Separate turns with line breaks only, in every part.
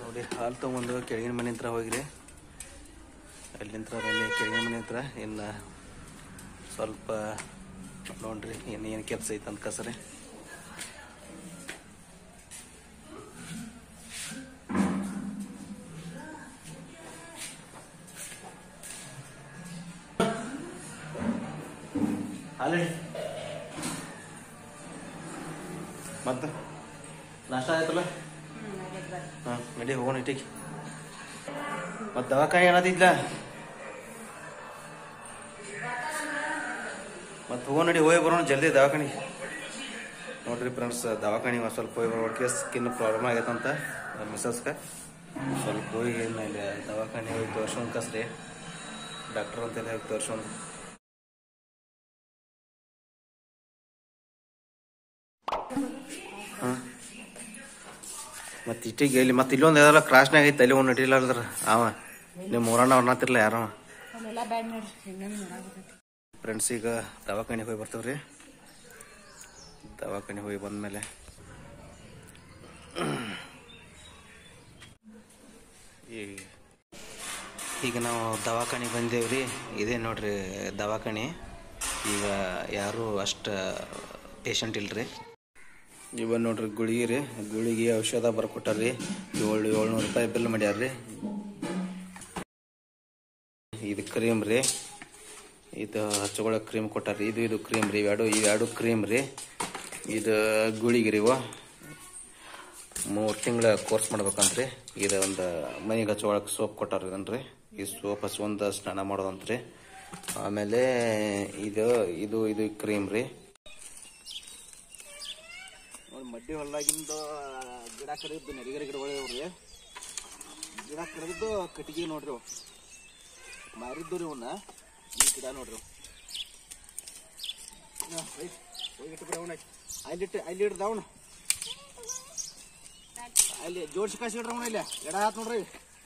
ನೋಡಿ ಹಾಲು ತೊಗೊಂಡು ಕೆಳಗಿನ ಮನೆ ಹತ್ರ ಹೋಗಿರಿ ಅಲ್ಲಿಂತ್ರ ಅಲ್ಲಿ ಕೆಳಗಿನ ಮನೆ ಹತ್ರ ಇನ್ನು ಸ್ವಲ್ಪ ನೋಡ್ರಿ ಏನು ಏನು ಕೆಲಸ ಐತೆ ಅಂತ ಕಸರಿ ಹಾಲು ಮತ್ತೆ ನಾಷ್ಟ ಆಯ್ತಲ್ಲ ಹಾಂ ನಡಿ ಹೋಗೋಣ ಇಟ್ಟಿಗೆ ಮತ್ತೆ ದವಾಖಾನೆ ಏನದಿದ್ಲ ಮತ್ತೆ ಹೋಗೋಣ ನಡಿ ಹೋಗಿ ಬರೋಣ ಜಲ್ದಿ ದವಾಖಾನೆ ನೋಡ್ರಿ ಫ್ರೆಂಡ್ಸ್ ದವಾಖಾನೆ ಒಂದು ಸ್ವಲ್ಪ ಹೋಗಿ ಬರೋಕೆ ಸ್ಕಿನ್ ಪ್ರಾಬ್ಲಮ್ ಆಗೈತಂತ ಮಿಸಸ್ಗೆ ಸ್ವಲ್ಪ ಹೋಗಿ ಮೇಲೆ ದವಾಖಾನೆ ಹೋಗಿ ತೋರ್ಸೋನ್ ಕಸ್ರಿ ಡಾಕ್ಟರ್ ಅಂತೆಲ್ಲ ಹೋಗಿ ತೋರ್ಸೋನ್ ಹಾಂ ಮತ್ತೆ ಇಟ್ಟಿಗೆ ಇಲ್ಲಿ ಮತ್ತೆ ಇಲ್ಲೊಂದು ಯಾವ್ದಲ್ಲ ಕ್ರಾಸ್ನಾಗ ಐತೆ ಅಲ್ಲಿ ಒಂದು ಇಟ್ಟಿಲ್ಲ ಅವ ನಿಮ್ಮ ಮೂರಣ್ಣ ಅವ್ರನ್ನತ್ತಿರ್ಲ ಯಾರವ
ಅಲ್ಲೆಲ್ಲ ಬ್ಯಾಡ್ ನೋಡ್ರಿ ಇನ್ನೊಮ್ಮೆ ನೋಡಾಕತ್ತೈತಿ
ಫ್ರೆಂಡ್ಸ್ ಈಗ ದವಾಖಾನೆಗೆ ಹೋಗಿ ಬರ್ತೇವ್ರಿ ದವಾಖಾನೆಗೆ ಹೋಗಿ ಬಂದ್ಮೇಲೆ ಈ ಈಗ ನಾವು ದವಾಖಾನೆಗೆ ಬಂದೇವ್ರಿ ಇದೇ ನೋಡ್ರಿ ದವಾಖಾನೆ ಈಗ ಯಾರು ಅಷ್ಟು ಪೇಷಂಟ್ ಇಲ್ರಿ ಇವ ನೋಡ್ರಿ ಗುಳಿಗೆ ರೀ ಗುಳಿಗೆ ಔಷಧ ಬರ್ಕೊಟ್ಟಾರ್ರಿ ಏಳು ಏಳ್ನೂರು ರೂಪಾಯಿ ಬಿಲ್ ಮಾಡ್ಯಾರ್ರಿ ಇದು ಕ್ರೀಮ್ ರೀ ಇದು ಹಚ್ಕೊಳ್ಳೋ ಕ್ರೀಮ್ ಕೊಟ್ಟಾರ್ರಿ ಇದು ಇದು ಕ್ರೀಮ್ ರೀ ಇವೆರಡು ಇವೆರಡು ಕ್ರೀಮ್ ರೀ ಇದು ಗುಳಿಗೆ ರೀ ಇವ ಮೂರು ತಿಂಗಳ ಕೋರ್ಸ್ ಮಾಡ್ಬೇಕಂತ್ರಿ ಇದು ಒಂದು ಮನೆಗೆ ಹಚ್ಕೊಳಕ್ಕೆ ಸೋಪ್ ಕೊಟ್ಟಾರ ಇದನ್ರಿ ಈ ಸೋಪ್ ಹಚ್ಕೊಂಡ ಸ್ನಾನ ಮಾಡೋದಂತ್ರಿ ಆಮೇಲೆ ಇದು ಇದು ಇದು ಕ್ರೀಮ್ ರೀ ನೋಡಿ ಮಡ್ಡಿ ಹೊಲ್ದಾಗಿಂದ ಗಿಡ ಕಡಿದ್ದು ನೆರಿಗರಿ ಗಿಡಗಳು ಇವ್ರಿ ಗಿಡ ಕಡಿದಿದ್ದು ಕಟ್ಟಿಗೆ ನೋಡ್ರಿ ಅವು. ಮಾರಿದ್ದು ರೀ ಇವನ್ನ ಈ ಗಿಡ ನೋಡ್ರಿ ಅವು. ನಾ, ಒಯ್, ಒಯ್ ಇಟ್ಟು ಬಿಡು ಅವ್ನ. ಅಲ್ಲಿಟ್ಟು ಅಲ್ಲಿ ಹಿಡ್ದ ಅವನು ಅಲ್ಲಿ ಜೋಡ್ಸಿ ಕಾಸಿ ಇಡ್ರಿ ಅವನ ಇಲ್ಲಿ ಎಡ ಹಾತ್ ನೋಡ್ರಿ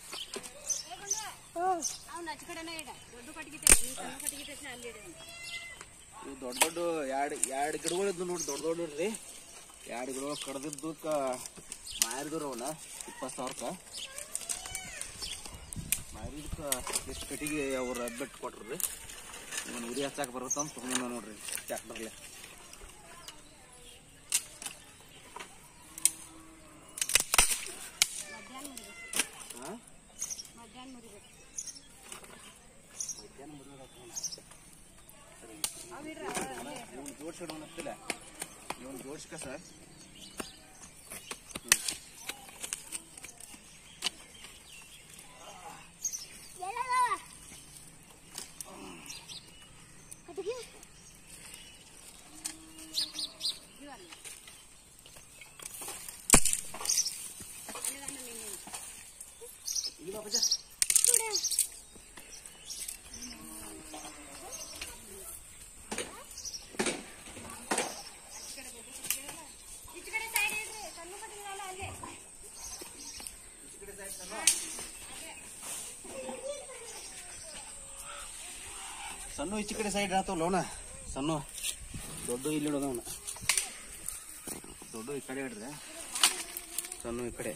ಅವ್ನ ಆಚೆ ಕಡೆನೇ ಇಡ ದೊಡ್ಡ ಕಟ್ಟಿಗೆ ನೀ ಸಣ್ಣ ಕಟ್ಟಿಗೆ ಅಲ್ಲಿ ಇಡ
ಇವು ದೊಡ್ಡ ದೊಡ್ಡ ಎರಡು ಎರಡು ಗಿಡಗಳು ಇದ್ದು ನೋಡಿ ದೊಡ್ಡ ದೊಡ್ಡ ರೀ ಎರಡು ಗಿಡಗಳು ಕಡ್ದಿದ್ದಕ್ಕ ಮಾರಿದ್ರು ಅವನ್ನ ಇಪ್ಪತ್ತು ಸಾವಿರಕ್ಕೆ ಮಾರಿದಕ್ಕೆ ಎಷ್ಟು ಕಟ್ಟಿಗೆ ಅವ್ರ ಬೆಟ್ಟು ಕೊಟ್ರು ರೀ ಇವನ್ ಉರಿ ಹಚ್ಚಾಕ ಬರುತ್ತೆ ಅಂತ ತೊಗೊಂಡ ನೋಡ್ರಿ ಟ್ಯಾಕ್ಟರ್ಲೆ ಹಾಂ
ಮಧ್ಯಾಹ್ನ ಮುರಿಬೇಕು
ಇವನು ಜೋಡ್ಸಿಡೋಣ ಅಂತಿಲ್ಲ ಇವನು ಜೋಡ್ಸ್ಕ ಸರ್ ಈಗ ಬಾ ಬಜ್ಜ.
ಈಚೆ ಕಡೆ ಸೈಡ್ ಇಡ್ರಿ ಸಣ್ಣ ಕಟ್ಟಿಗೆ ಅಲ್ಲ ಅಲ್ಲೇ
ಸಣ್ಣ ಈಚೆ ಕಡೆ ಸೈಡ್ ಆತವಲ್ಲ ಅವನ ಸಣ್ಣ ದೊಡ್ಡ ಇಲ್ಲಿ ಇಡೋದು ಅವನ ದೊಡ್ಡ ಈ ಕಡೆ ಇಡ್ರೆ ಸಣ್ಣ ಈ ಕಡೆ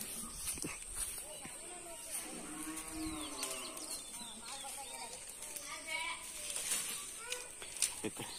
ಈ ಕಡೆ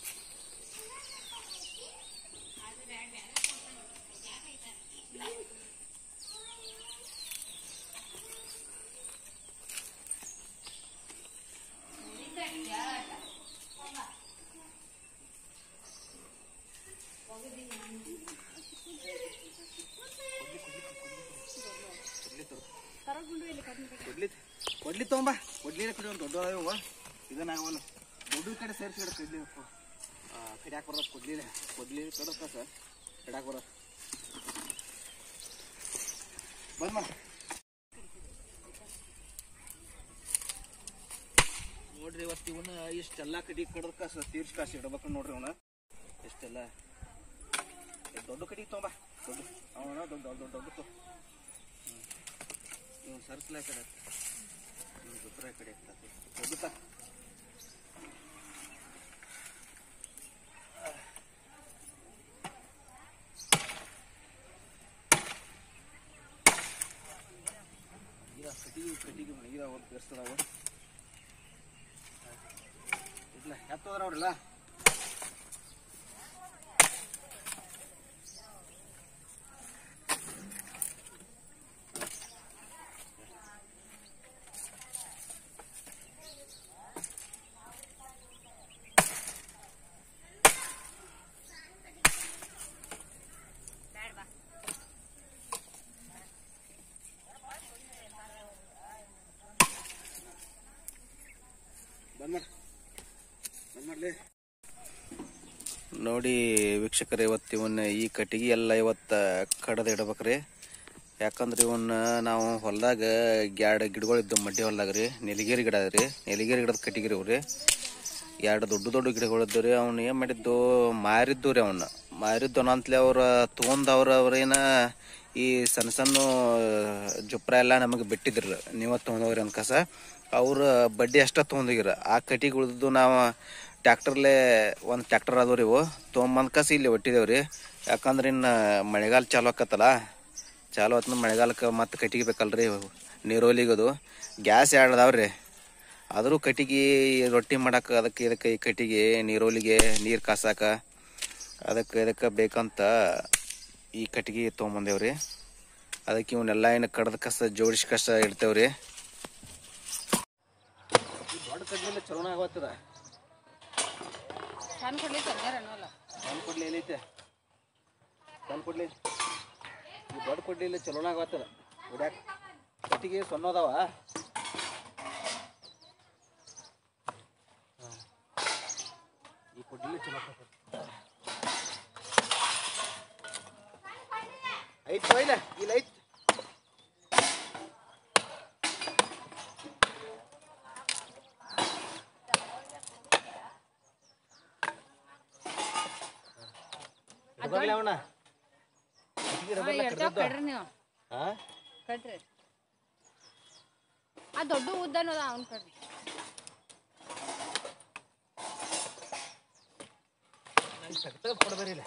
ತರಗುಂಡು ಇಲ್ಲಿ ಕಡಿಮೆ
ಕೊಡ್ಲಿ ಕೊಡ್ಲಿ ತಗೊಂಬ ಕೊಡ್ಲಿ ಕಡೆ ಒಂದು ದೊಡ್ಡ ಅದಾವ ಇದನ್ನ ಅವನು ದೊಡ್ಡ ಕಡೆ ಸೇರಿಸಿ ಇಡ ಕಡ್ಲಿ ಕಡಿಯಾಕ ಬರೋದು ಕೊಡ್ಲಿ ಕೊಡ್ಲಿ ಕಡಕ ಸರ್ ಕಡಿಯಾಕ ಬರೋದು ಬಂದ್ ಮಾಡ ನೋಡ್ರಿ ಇವತ್ತು ಇವನ್ನ ಇಷ್ಟೆಲ್ಲ ಕಡಿ ಕಡದಕ್ಕ ಸ ತೀರ್ಸಿ ಕಾಸಿ ಇಡ್ಬೇಕು ನೋಡ್ರಿ ಅವನ ಇಷ್ಟೆಲ್ಲ ಏ, ದೊಡ್ಡ ಕಡಿ ತೊಗೊಂಬ ದೊಡ್ಡ ಅವನ ದೊಡ್ಡ ದೊಡ್ಡ ದೊಡ್ಡ ತೊ ಇವನು ಸರ್ಸ್ಲ ಕಡೆ ಇವನು ಗುತ್ರ ಕಡೆ ಇರ್ತದೆ ದೊಡ್ಡ ಕಟ್ಟಿಗೆ ಕಟ್ಟಿಗೆ ಮಲಗಿದಾವ ಬೆರ್ಸದಾವ ಇಲ್ಲ ಎತ್ತೋದ್ರ ಅವ್ರಲ್ಲ ಬಂದ್ ಮಾಡಿ ಬಂದ್ ಮಾಡ್ಲಿ ನೋಡಿ ವೀಕ್ಷಕರೇ ಇವತ್ತು ಇವನ್ನ ಈ ಕಟ್ಟಿಗೆ ಎಲ್ಲ ಇವತ್ತು ಕಡದ ಇಡ್ಬೇಕ್ರಿ ಯಾಕಂದ್ರೆ ಇವನ್ನ ನಾವು ಹೊಲದಾಗ ಎರಡು ಗಿಡಗಳಿದ್ದು ಮಡ್ಡಿ ಹೊಲದಾಗ ರೀ ನೆಲಿಗೇರಿ ಗಿಡ ರೀ ನೆಲಿಗೇರಿ ಗಿಡದ ಕಟ್ಟಿಗೆ ರೀ ಅವ್ರಿ ಎರಡು ದೊಡ್ಡ ದೊಡ್ಡ ಗಿಡಗಳಿದ್ದು ರೀ ಅವ್ನು ಏನು ಮಾಡಿದ್ದು ಮಾರಿದ್ದು ರೀ ಅವನ್ನ ಮಾರಿದ್ದು ಅಂತಲೇ ಅವ್ರ ತೊಗೊಂಡು ಅವ್ರ ಅವ್ರೇನ ಈ ಸಣ್ಣ ಸಣ್ಣ ಜುಪ್ರ ಎಲ್ಲ ನಮಗೆ ಬಿಟ್ಟಿದ್ರು ನೀವ ತೊಗೊಂಡವ್ರಿ ಅನ್ಕಸ ಅವ್ರ ಬಡ್ಡಿ ಅಷ್ಟ ತೊಗೊಂಡೋಗಿರ ಆ ಕಟ್ಟಿಗೆ ಉಳಿದು ನಾವು ಟ್ಯಾಕ್ಟರ್ಲೆ ಒಂದು ಟ್ಯಾಕ್ಟರ್ ಅದಾವ್ರಿ ಇವು ತೊಗೊಂಬಂದ್ ಕಸ ಇಲ್ಲಿ ಒಟ್ಟಿದೇವ್ರಿ ಯಾಕಂದ್ರೆ ಇನ್ನು ಮಳೆಗಾಲ ಚಾಲು ಆಕತ್ತಲ್ಲ ಚಾಲು ಆತ್ನ ಮಳೆಗಾಲಕ್ಕೆ ಮತ್ತೆ ಕಟ್ಟಿಗೆ ಬೇಕಲ್ರಿ ನೀರೋಲಿಗದು ಗ್ಯಾಸ್ ಎರಡು ಅದಾವ್ರಿ ಆದರೂ ಕಟ್ಟಿಗೆ ರೊಟ್ಟಿ ಮಾಡಕ್ಕೆ ಅದಕ್ಕೆ ಇದಕ್ಕೆ ಈ ಕಟ್ಟಿಗೆ ನೀರೋಲಿಗೆ ನೀರು ಕಾಸಾಕ ಅದಕ್ಕೆ ಇದಕ್ಕೆ ಬೇಕಂತ ಈ ಕಟ್ಟಿಗೆ ತೊಗೊಂಬಂದೇವ್ರಿ ಅದಕ್ಕೆ ಇವನ್ನೆಲ್ಲ ಏನು ಕಡ್ದ ಕಸ ಜೋಡಿಸಿ ಕಸ ಇಡ್ತೇವ್ರಿ ದೊಡ್ಡ ಕಡ್ಲೆ ಚಲೋನ ಆಗತ್ತದ
ಸಣ್ಣ ಕೊಡ್ಲಿ ತಂದ್ಯಾರೇನೋ ಅಲ್ಲ
ಸಣ್ಣ ಕೊಡ್ಲಿ ಎಲ್ಲೈತೆ ಸಣ್ಣ ಕೊಡ್ಲಿ ಈ ದೊಡ್ಡ ಕೊಡ್ಲಿ ಇಲ್ಲಿ ಚಲೋನ ಆಗತ್ತದ ಹೊಡ್ಯಾಕ ಕಟ್ಟಿಗೆ ಸಣ್ಣ ಅದಾವ ಈ ಕೊಡ್ಲಿ ಚಲೋ ಆಕತ್ತದ. ಐತ್ ಬೈಲ ಇಲ್ಲ ಐತ್ ಹಿಡ್ದಾಗ್ಲೇ ಅವನ ಕಟ್ಟಿಗೆ ರಬ್ಬರ್ನ
ಎಡ್ತಾವ್
ಕಡ್ದದ್ದು.
ಕಡ್ರಿ ನೀವು
ಹಾ
ಕಟ್ರಿ ಆ ದೊಡ್ಡ ಉದ್ದನೂ ಅದ ಅವ್ನ್ ಕಡ್ರಿ
ಸಕ್ತ ಕೊಡ್ಬರಿಲ್ಲ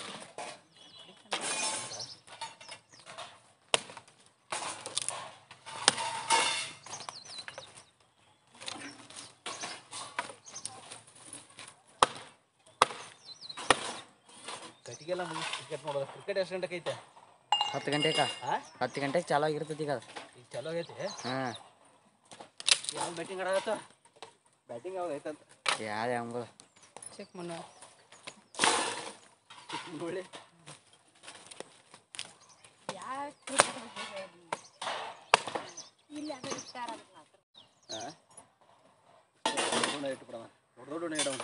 ಕಟ್ಟಿಗೆಲ್ಲ ಮುಗಿಸಿ ಕ್ರಿಕೆಟ್ ನೋಡೋದು ಕ್ರಿಕೆಟ್ ಎಷ್ಟು ಗಂಟೆಗೆ ಐತೆ
ಹತ್ತು ಗಂಟೆಗೆ
ಹಾ
ಹತ್ತು ಗಂಟೆಗೆ ಚಾಲು ಆಗಿರ್ತೈತಿ ಈಗ ಅದು
ಈಗ ಚಲೋ ಆಗೈತೆ
ಹಾಂ
ಯಾವ ಬ್ಯಾಟಿಂಗ್ ಆಡಾಗತ್ತ ಬ್ಯಾಟಿಂಗ್ ಯಾವ್ದು ಐತಂತ
ಯಾವ್ದು ಹೆಂಗ
ಚಿಕ್ಕ ಮುನ್ನ
ನೋಡಿ
ಯಾಕೆ ಇಲ್ಲಿ ಅದು ಇಷ್ಟಾರ
ಹಾಂ ಇಟ್ಬಿಡವ ದೊಡ್ಡ ದೊಡ್ಡ ಇಡವನ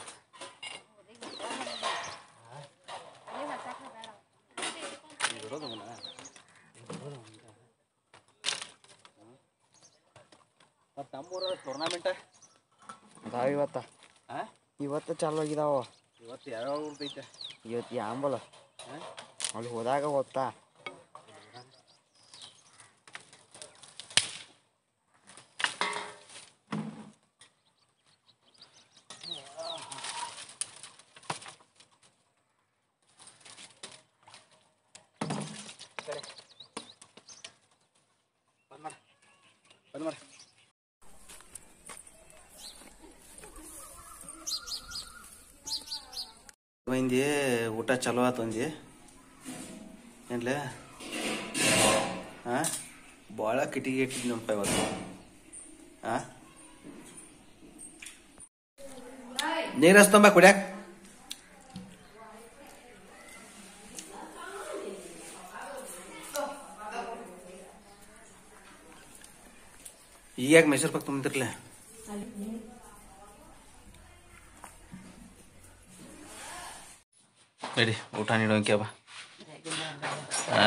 ಈಗ ಇಡೋದು ಅವನ ಮತ್ತು ನಮ್ಮೂರ ಟೂರ್ನಾಮೆಂಟ
ಅದಾವ ಇವತ್ತ
ಹಾಂ
ಇವತ್ತು ಚಾಲು ಆಗಿದಾವ
ಇವತ್ತು ಯಾವ್ಯಾವ ಊರ್ದೈತೆ
ಇವತ್ತು ಯಾಂಬಲ
ಹಾಂ
ಅಲ್ಲಿ ಹೋದಾಗ ಓದ್ತಾ
ಕಡೆ ಬಂದ್ ಮಾಡ ಬಂದ್ ಮಾಡ ಬಂದಿ ಊಟ ಚಲೋ ಆತು ಅಂದಿ ಏನ್ಲೆ ಹಾಂ ಭಾಳ ಕಿಟಿಗೆ ಇಟ್ಟಿದ್ ನೋಡಪ್ಪ ಇವತ್ತು ಹಾಂ ನೀರು ಹಸ್ತಂಬ ಕುಡ್ಯಾಕ ಈಗ ಮೈಸೂರು ಪಾಕ್ ತುಂಬಿರ್ಲೆ ನಡಿ ಊಟ ನೀಡೋಂಕೆ ಬಾ ಆ?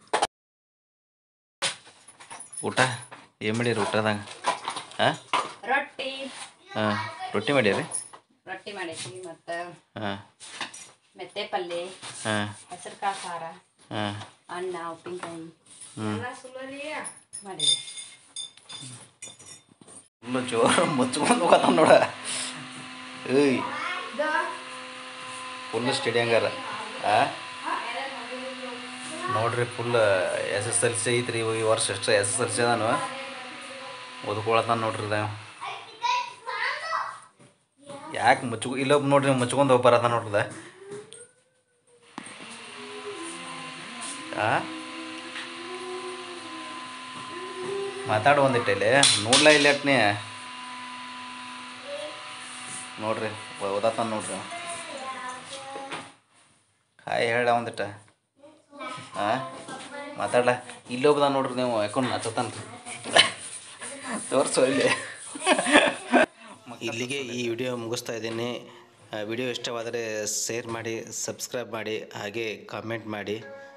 ಊಟ ಏನು ಮಾಡಿರಿ ಊಟದಾಗ ಹಾಂ
ರೊಟ್ಟಿ
ಹಾಂ ರೊಟ್ಟಿ ಮಾಡ್ಯಾರಿ
ರೊಟ್ಟಿ ಮಾಡೈತಿ ಮತ್ತು
ಹಾಂ
ಮೆತ್ತೆ ಪಲ್ಯ
ಹಾಂ
ಹೆಸರು ಕಾಳು ಖಾರ
ಹಾಂ
ಅನ್ನ ಉಪ್ಪಿನಕಾಯಿ
ಹ್ಞೂ
ಮಾಡಿರಿ
ಫುಲ್ಲು ಜೋರು ಮುಚ್ಕೊಂಡು ಹೋಗತ್ತ ನೋಡ ಏಯ್ ಫುಲ್ ಸ್ಟೇಡಿಯಂಗಾರ ಆ ನೋಡ್ರಿ full S S L C ಐತ್ರಿ ಈ ವರ್ಷ ಎಷ್ಟು ಎಸ್ ಎಸ್ ಎಲ್ ಸಿ ಅದಾನು ಓದ್ಕೊಳತಾನ ನೋಡ್ರಿ ಇದ ಯಾಕೆ ಮುಚ್ಚು ಇಲ್ಲೊಬ್ಬ ನೋಡ್ರಿ ಮುಚ್ಕೊಂಡು ಹೋಗಿ ಬರತಾನ ನೋಡ್ರಿ ಇದ. ಆ ಮಾತಾಡು ಒಂದಿಟ್ಟಲ್ಲಿ ನೋಡ್ಲಾ ಇಲ್ಲ ನೀ ನೋಡ್ರಿ ಓದತಾನ ನೋಡ್ರಿ ಅವ. ಹಾಯ್ ಹೇಳ ಒಂದಿಟ್ಟ ಹಾಂ ಮಾತಾಡ್ಲ ಇಲ್ಲಿ ಹೋಗ್ದ ನೋಡ್ರಿ ನೀವು ಯಾಕೊಂಡು ನಾಚತಾನ ತೋರಿಸು ಇಲ್ಲಿ ಇಲ್ಲಿಗೆ ಈ ವಿಡಿಯೋ ಮುಗಿಸ್ತಾ ಇದ್ದೀನಿ ವಿಡಿಯೋ ಇಷ್ಟವಾದರೆ ಶೇರ್ ಮಾಡಿ ಸಬ್ಸ್ಕ್ರೈಬ್ ಮಾಡಿ ಹಾಗೆ ಕಾಮೆಂಟ್ ಮಾಡಿ